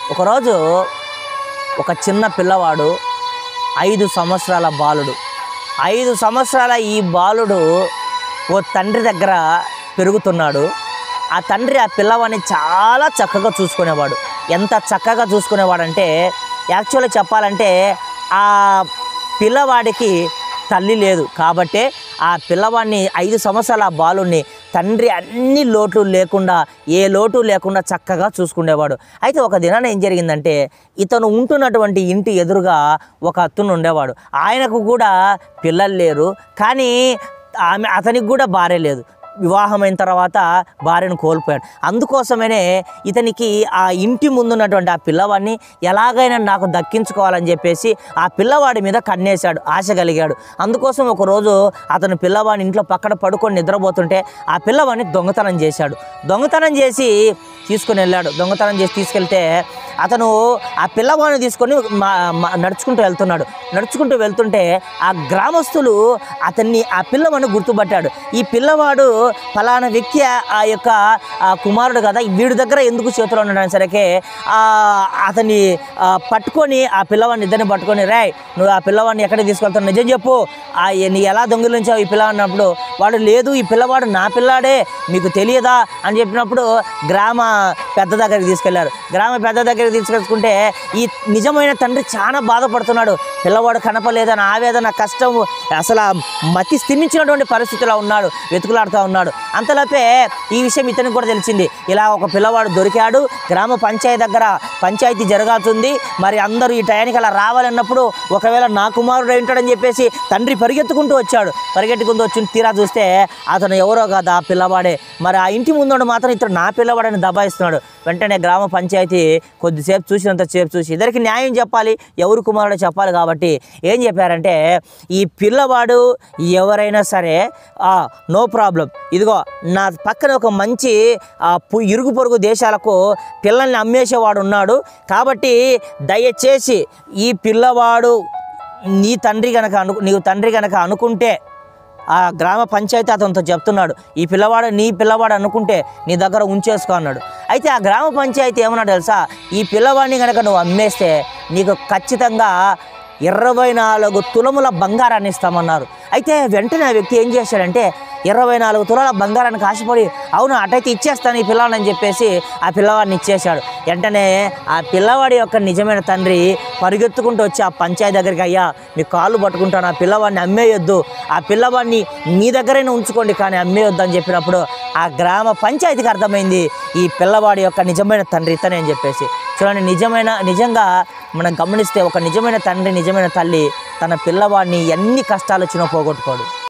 ఒకరోజు ఒక చిన్న పిల్లవాడు ఐదు సంవత్సరాల బాలుడు ఐదు సంవత్సరాల ఈ బాలుడు ఓ తండ్రి దగ్గర పెరుగుతున్నాడు ఆ తండ్రి ఆ పిల్లవాడిని చాలా చక్కగా చూసుకునేవాడు ఎంత చక్కగా చూసుకునేవాడంటే యాక్చువల్గా చెప్పాలంటే ఆ పిల్లవాడికి తల్లి లేదు కాబట్టే ఆ పిల్లవాడిని ఐదు సంవత్సరాల ఆ బాలుని తండ్రి అన్ని లోట్లు లేకుండా ఏ లోటు లేకుండా చక్కగా చూసుకునేవాడు అయితే ఒక దినాన ఏం జరిగిందంటే ఇతను ఉంటున్నటువంటి ఇంటి ఎదురుగా ఒక అత్తును ఉండేవాడు ఆయనకు కూడా పిల్లలు లేరు కానీ ఆమె అతనికి కూడా భార్య లేదు వివాహమైన తర్వాత భార్యను కోల్పోయాడు అందుకోసమనే ఇతనికి ఆ ఇంటి ముందున్నటువంటి ఆ పిల్లవాడిని ఎలాగైనా నాకు దక్కించుకోవాలని చెప్పేసి ఆ పిల్లవాడి మీద కన్నేశాడు ఆశ కలిగాడు అందుకోసం ఒకరోజు అతను పిల్లవాడిని ఇంట్లో పక్కన పడుకొని నిద్రపోతుంటే ఆ పిల్లవాడిని దొంగతనం చేశాడు దొంగతనం చేసి తీసుకుని వెళ్ళాడు దొంగతనం చేసి తీసుకెళ్తే అతను ఆ పిల్లవాడిని తీసుకొని మా- మా- నడుచుకుంటూ వెళ్తున్నాడు నడుచుకుంటూ వెళ్తుంటే ఆ గ్రామస్తులు అతన్ని ఆ పిల్లవాడిని గుర్తుపట్టాడు ఈ పిల్లవాడు ఫలానా వ్యక్తి ఆ- ఆ యొక్క ఆ కుమారుడు కదా వీడి దగ్గర ఎందుకు చేతిలో ఉన్నాడని సరికి ఆ అతన్ని ఆ, పట్టుకొని ఆ పిల్లవాడిని ఇద్దరిని పట్టుకొని రాయ్ నువ్వు ఆ పిల్లవాడిని ఎక్కడికి తీసుకెళ్తావు నిజం చెప్పు ఆ నీ ఎలా దొంగిలించావు ఈ పిల్లవాడిని అన్నప్పుడు వాడు లేదు ఈ పిల్లవాడు నా పిల్లాడే మీకు తెలియదా అని చెప్పినప్పుడు గ్రామ పెద్ద దగ్గరికి తీసుకెళ్లారు గ్రామ పెద్ద దగ్గరికి తీసుకెళ్తుంటే ఈ నిజమైన తండ్రి చాలా బాధపడుతున్నాడు పిల్లవాడు కనపలేదని ఆవేదన కష్టం అసలు ఆ మతి స్థిమించినటువంటి పరిస్థితిలో ఉన్నాడు వెతుకులాడుతూ ఉన్నాడు అంతలోపే ఈ విషయం ఇతనికి కూడా తెలిసింది ఇలా ఒక పిల్లవాడు దొరికాడు గ్రామ పంచాయతీ దగ్గర పంచాయతీ జరగాల్సింది మరి అందరూ ఈ టయానికి అలా రావాలన్నప్పుడు ఒకవేళ నా కుమారుడు అయి ఉంటాడని చెప్పేసి తండ్రి పరిగెత్తుకుంటూ వచ్చాడు పరిగెత్తుకుంటూ వచ్చి తీరా చూస్తే అతను ఎవరో కాదు ఆ పిల్లవాడే మరి ఆ ఇంటి ముందు మాత్రం ఇతడు నా పిల్లవాడని దబాయిస్తున్నాడు వెంటనే గ్రామ పంచాయతీ కొద్దిసేపు చూసినంత సేపు చూసి ఇద్దరికి న్యాయం చెప్పాలి ఎవరు కుమారుడు చెప్పాలి కాబట్టి ఏం చెప్పారంటే ఈ పిల్లవాడు ఎవరైనా సరే నో ప్రాబ్లం ఇదిగో నా పక్కన ఒక మంచి ఆ, పు- ఇరుగు పొరుగు దేశాలకు పిల్లల్ని అమ్మేసేవాడు ఉన్నాడు కాబట్టి దయచేసి ఈ పిల్లవాడు నీ తండ్రి గనక అను నీవు తండ్రి గనక అనుకుంటే ఆ గ్రామ పంచాయతీ అతనితో చెప్తున్నాడు ఈ పిల్లవాడు నీ పిల్లవాడు అనుకుంటే నీ దగ్గర ఉంచేసుకో అన్నాడు అయితే ఆ గ్రామ పంచాయతీ ఏమన్నా తెలుసా ఈ పిల్లవాడిని కనుక నువ్వు అమ్మేస్తే నీకు ఖచ్చితంగా ఇరవై నాలుగు తులముల బంగారాన్ని ఇస్తామన్నారు అయితే వెంటనే ఆ వ్యక్తి ఏం చేశాడంటే ఇరవై నాలుగు తులాల బంగారానికి ఆశపడి అవును అటైతే ఇచ్చేస్తాను ఈ పిల్లవాడిని అని చెప్పేసి ఆ పిల్లవాడిని ఇచ్చేశాడు వెంటనే ఆ పిల్లవాడి యొక్క నిజమైన తండ్రి పరిగెత్తుకుంటూ వచ్చి ఆ పంచాయతీ దగ్గరికి అయ్యా మీ కాళ్ళు పట్టుకుంటాను ఆ పిల్లవాడిని అమ్మేయొద్దు ఆ పిల్లవాడిని మీ దగ్గరైనా ఉంచుకోండి కానీ అమ్మేయొద్దు అని చెప్పినప్పుడు ఆ గ్రామ పంచాయతీకి అర్థమైంది ఈ పిల్లవాడి యొక్క నిజమైన తండ్రి ఇతనే అని చెప్పేసి చూడండి నిజమైన నిజంగా మనం గమనిస్తే ఒక నిజమైన తండ్రి నిజమైన తల్లి తన పిల్లవాడిని ఎన్ని కష్టాలు వచ్చినా పోగొట్టుకోడు